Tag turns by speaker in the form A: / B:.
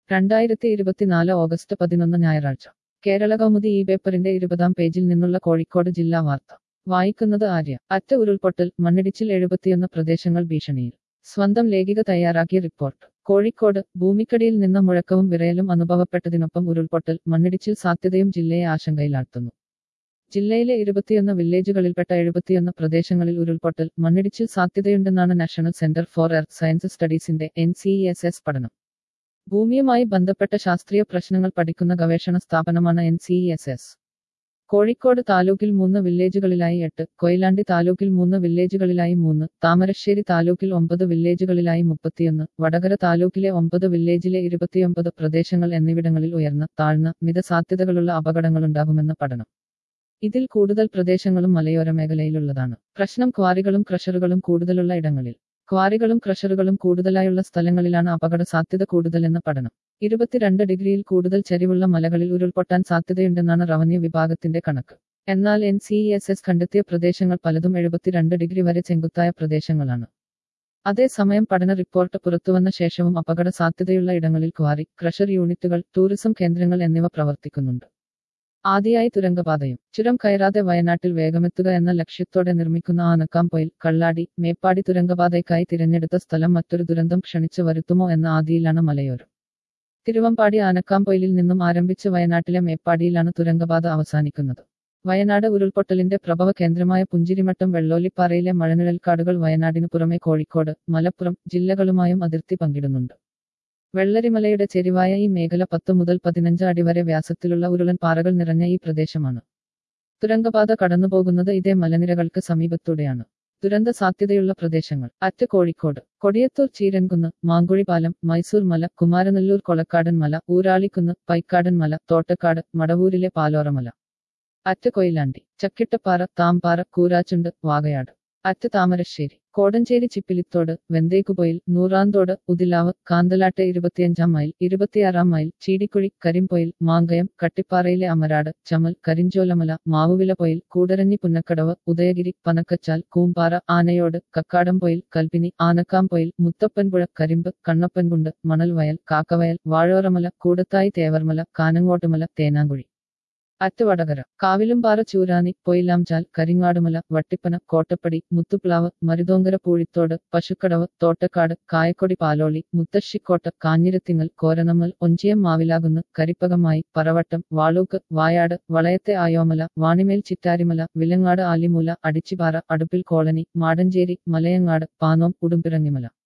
A: രണ്ടായിരത്തി ഇരുപത്തിനാല് ഓഗസ്റ്റ് പതിനൊന്ന് ഞായറാഴ്ച കേരള കൗമുദി ഈ പേപ്പറിന്റെ ഇരുപതാം പേജിൽ നിന്നുള്ള കോഴിക്കോട് ജില്ലാ വാർത്ത വായിക്കുന്നത് ആര്യ അറ്റ ഉരുൾപൊട്ടൽ മണ്ണിടിച്ചിൽ എഴുപത്തിയൊന്ന് പ്രദേശങ്ങൾ ഭീഷണിയിൽ സ്വന്തം ലേഖിക തയ്യാറാക്കിയ റിപ്പോർട്ട് കോഴിക്കോട് ഭൂമിക്കടിയിൽ നിന്ന് മുഴക്കവും വിറയലും അനുഭവപ്പെട്ടതിനൊപ്പം ഉരുൾപൊട്ടൽ മണ്ണിടിച്ചിൽ സാധ്യതയും ജില്ലയെ ആശങ്കയിലാഴ്ത്തുന്നു ജില്ലയിലെ ഇരുപത്തിയൊന്ന് വില്ലേജുകളിൽപ്പെട്ട എഴുപത്തിയൊന്ന് പ്രദേശങ്ങളിൽ ഉരുൾപൊട്ടൽ മണ്ണിടിച്ചിൽ സാധ്യതയുണ്ടെന്നാണ് national centre for earth science സ്റ്റഡീസിന്റെ എൻ സി എസ് എസ് പഠനം ഭൂമിയുമായി ബന്ധപ്പെട്ട ശാസ്ത്രീയ പ്രശ്നങ്ങൾ പഠിക്കുന്ന ഗവേഷണ സ്ഥാപനമാണ് N C S S Kozhikode താലൂക്കിൽ മൂന്ന് വില്ലേജുകളിലായി എട്ട് കൊയിലാണ്ടി താലൂക്കിൽ മൂന്ന് വില്ലേജുകളിലായി മൂന്ന് താമരശ്ശേരി താലൂക്കിൽ ഒമ്പത് വില്ലേജുകളിലായി മുപ്പത്തിയൊന്ന് വടകര താലൂക്കിലെ ഒമ്പത് വില്ലേജിലെ ഇരുപത്തിയൊമ്പത് പ്രദേശങ്ങൾ എന്നിവിടങ്ങളിൽ ഉയർന്ന താഴ്ന്ന മിത സാധ്യതകളുള്ള അപകടങ്ങളുണ്ടാകുമെന്ന് പഠനം ഇതിൽ കൂടുതൽ പ്രദേശങ്ങളും മലയോര മേഖലയിലുള്ളതാണ് പ്രശ്നം ക്വാറികളും ക്രഷറുകളും കൂടുതലുള്ള ഇടങ്ങളിൽ ക്വാറികളും ക്രഷറുകളും കൂടുതലായുള്ള സ്ഥലങ്ങളിലാണ് അപകട സാധ്യത കൂടുതലെന്ന പഠനം ഇരുപത്തിരണ്ട് ഡിഗ്രിയിൽ കൂടുതൽ ചരിവുള്ള മലകളിൽ ഉരുൾപൊട്ടാൻ സാധ്യതയുണ്ടെന്നാണ് റവന്യൂ വിഭാഗത്തിന്റെ കണക്ക് എന്നാൽ എൻ സി എസ് എസ് കണ്ടെത്തിയ പ്രദേശങ്ങൾ പലതും എഴുപത്തിരണ്ട് ഡിഗ്രി വരെ ചെങ്കുത്തായ പ്രദേശങ്ങളാണ് അതേസമയം പഠന റിപ്പോർട്ട് പുറത്തുവന്ന ശേഷവും അപകട സാധ്യതയുള്ള ഇടങ്ങളിൽ ക്വാറി ക്രഷർ യൂണിറ്റുകൾ ടൂറിസം കേന്ദ്രങ്ങൾ എന്നിവ പ്രവർത്തിക്കുന്നുണ്ട് ആദ്യമായി തുരങ്കപാതയും ചുരം കയറാതെ വയനാട്ടിൽ വേഗമെത്തുക എന്ന ലക്ഷ്യത്തോടെ നിർമ്മിക്കുന്ന ആനക്കാംപൊയിൽ കള്ളാടി മേപ്പാടി തുരങ്കപാതയ്ക്കായി തിരഞ്ഞെടുത്ത സ്ഥലം മറ്റൊരു ദുരന്തം ക്ഷണിച്ചു വരുത്തുമോ എന്ന ആദിയിലാണ് മലയോരം തിരുവമ്പാടി ആനക്കാംപൊയിലിൽ നിന്നും ആരംഭിച്ച് വയനാട്ടിലെ മേപ്പാടിയിലാണ് തുരങ്കപാത അവസാനിക്കുന്നത് വയനാട് ഉരുൾപൊട്ടലിന്റെ പ്രഭവ കേന്ദ്രമായ പുഞ്ചിരിമട്ടം വെള്ളോലിപ്പാറയിലെ മഴനിഴൽക്കാടുകൾ വയനാടിനു പുറമെ കോഴിക്കോട് മലപ്പുറം ജില്ലകളുമായും അതിർത്തി പങ്കിടുന്നുണ്ട് വെള്ളരിമലയുടെ ചെരിവായ ഈ മേഖല പത്ത് മുതൽ പതിനഞ്ച് അടി വരെ വ്യാസത്തിലുള്ള ഉരുളൻ പാറകൾ നിറഞ്ഞ ഈ പ്രദേശമാണ് തുരങ്കപാത കടന്നുപോകുന്നത് ഇതേ മലനിരകൾക്ക് സമീപത്തൂടെയാണ് ദുരന്ത സാധ്യതയുള്ള പ്രദേശങ്ങൾ അറ്റ് കോഴിക്കോട് കൊടിയത്തൂർ ചീരൻകുന്ന് മാങ്കുഴിപാലം മൈസൂർ മല കുമാരനെല്ലൂർ കൊളക്കാടൻ മല ഊരാളിക്കുന്ന് പൈക്കാടൻ മല തോട്ടക്കാട് മടവൂരിലെ പാലോറമല അറ്റ് കൊയിലാണ്ടി ചക്കിട്ടപ്പാറ താമ്പാറ കൂരാച്ചുണ്ട് വാകയാട് അറ്റ് താമരശ്ശേരി കോടഞ്ചേരി ചിപ്പിലിത്തോട് വെന്തേക്കുപൊയിൽ നൂറാന്തോട് ഉദിലാവ് കാന്തലാട്ട് ഇരുപത്തിയഞ്ചാം മൈൽ ഇരുപത്തിയാറാം മൈൽ ചീടിക്കുഴി കരിമ്പൊയിൽ മാങ്കയം കട്ടിപ്പാറയിലെ അമരാട് ചമൽ കരിഞ്ചോലമല മാവുവില പൊയിൽ കൂടരഞ്ഞി പുന്നക്കടവ് ഉദയഗിരി പനക്കച്ചാൽ കൂമ്പാറ ആനയോട് കക്കാടംപൊയിൽ കൽപ്പിനി ആനക്കാംപൊയിൽ മുത്തപ്പൻപുഴ കരിമ്പ് കണ്ണപ്പൻകുണ്ട് മണൽവയൽ കാക്കവയൽ വാഴോറമല കൂടത്തായി തേവർമല കാനങ്ങോട്ടുമല തേനാങ്കുഴി അറ്റ് വടകര കാവിലുംപാറ ചൂരാനി പൊയിലാംചാൽ കരിങ്ങാടുമല വട്ടിപ്പന കോട്ടപ്പടി മുത്തുപ്ലാവ് മരുതോങ്കര പൂഴിത്തോട് പശുക്കടവ് തോട്ടക്കാട് കായക്കൊടി പാലോളി മുത്തശ്ശിക്കോട്ട കാഞ്ഞിരത്തിങ്ങൽ കോരനമ്മൽ ഒഞ്ചിയം മാവിലാകുന്ന് കരിപ്പകമായി പറവട്ടം വാളൂക്ക് വായാട് വളയത്തെ ആയോമല വാണിമേൽ ചിറ്റാരിമല വിലങ്ങാട് ആലിമൂല അടിച്ചിപ്പാറ അടുപ്പിൽ കോളനി മാടഞ്ചേരി മലയങ്ങാട് പാനോം ഉടുമ്പിറങ്ങിമല